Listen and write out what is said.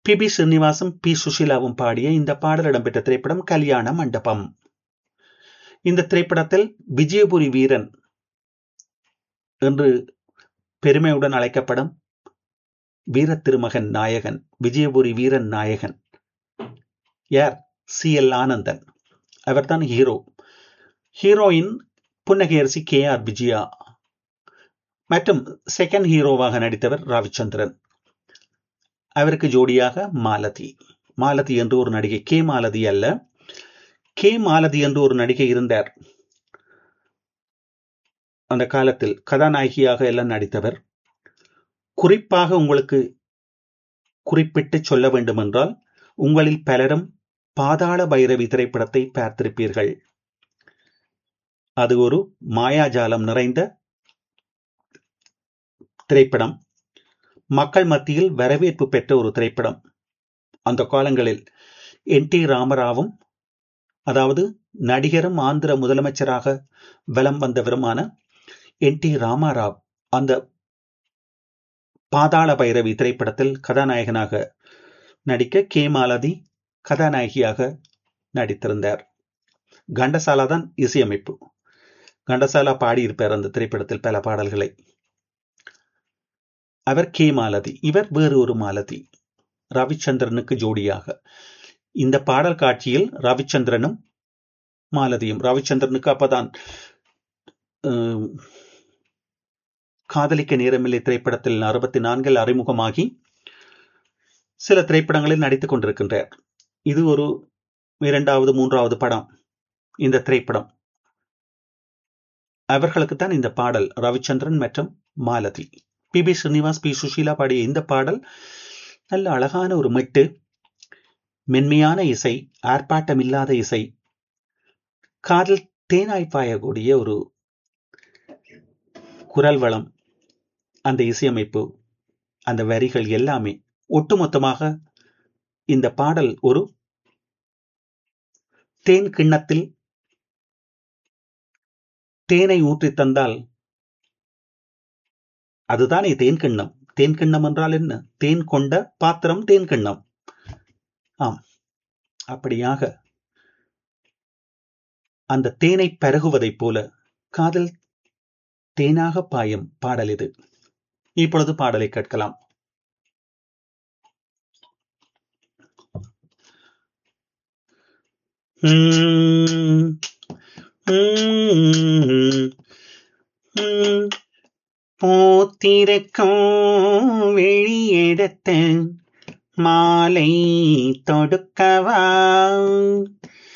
B B ஸ்ரீனிவாசும் P சுஷீலாவும் பாடிய இந்த பாடல் இடம்பெற்ற திரைப்படம் கல்யாண மண்டபம் இந்த திரைப்படத்தில் விஜயபுரி வீரன் என்று பெருமையுடன் அழைக்கப்படும் வீர திருமகன் நாயகன் விஜயபுரி வீரன் நாயகன் யார் சி எல் ஆனந்தன் அவர்தான் ஹீரோ ஹீரோயின் புன்னகையரசி கே ஆர் விஜயா மற்றும் செகண்ட் ஹீரோவாக நடித்தவர் ரவிச்சந்திரன் அவருக்கு ஜோடியாக மாலதி மாலதி என்று ஒரு நடிகை கே மாலதி அல்ல கே மாலதி என்று ஒரு நடிகை இருந்தார் அந்த காலத்தில் கதாநாயகியாக எல்லாம் நடித்தவர் குறிப்பாக உங்களுக்கு குறிப்பிட்டு சொல்ல வேண்டும் என்றால் உங்களில் பலரும் பாதாள பைரவி திரைப்படத்தை பார்த்திருப்பீர்கள் அது ஒரு மாயாஜாலம் நிறைந்த திரைப்படம் மக்கள் மத்தியில் வரவேற்பு பெற்ற ஒரு திரைப்படம் அந்த காலங்களில் என் டி ராமராவும் அதாவது நடிகரும் ஆந்திர முதலமைச்சராக வலம் வந்தவருமான என் டி ராமாராவ் அந்த பாதாள பைரவி திரைப்படத்தில் கதாநாயகனாக நடிக்க கே மாலதி கதாநாயகியாக நடித்திருந்தார் கண்டசாலா தான் இசையமைப்பு கண்டசாலா பாடியிருப்பார் அந்த திரைப்படத்தில் பல பாடல்களை அவர் கே மாலதி இவர் வேறு ஒரு மாலதி ரவிச்சந்திரனுக்கு ஜோடியாக இந்த பாடல் காட்சியில் ரவிச்சந்திரனும் மாலதியும் ரவிச்சந்திரனுக்கு அப்பதான் காதலிக்க நேரமில்லை திரைப்படத்தில் அறுபத்தி நான்கில் அறிமுகமாகி சில திரைப்படங்களில் நடித்துக் கொண்டிருக்கின்றார் இது ஒரு இரண்டாவது மூன்றாவது படம் இந்த திரைப்படம் அவர்களுக்குத்தான் இந்த பாடல் ரவிச்சந்திரன் மற்றும் Malathi P B Srinivas P Susheela பாடிய இந்த பாடல் நல்ல அழகான ஒரு மெட்டு மென்மையான இசை ஆர்ப்பாட்டம் இல்லாத இசை காதல் தேனாய் பாயக்கூடிய ஒரு குரல் வளம் அந்த இசையமைப்பு அந்த வரிகள் எல்லாமே ஒட்டுமொத்தமாக இந்த பாடல் ஒரு தேன் கிண்ணத்தில் தேனை ஊற்றி தந்தால் அதுதானே தேன் கிண்ணம் தேன் கிண்ணம் என்றால் என்ன தேன் கொண்ட பாத்திரம் தேன் கிண்ணம் ஆம் அப்படியாக அந்த தேனை பருகுவதைப் போல காதல் தேனாக பாயும் பாடல் இது இப்பொழுது பாடலை கேட்கலாம் போத்திருக்கும் வெளியெடுத்து மாலை தொடுக்கவா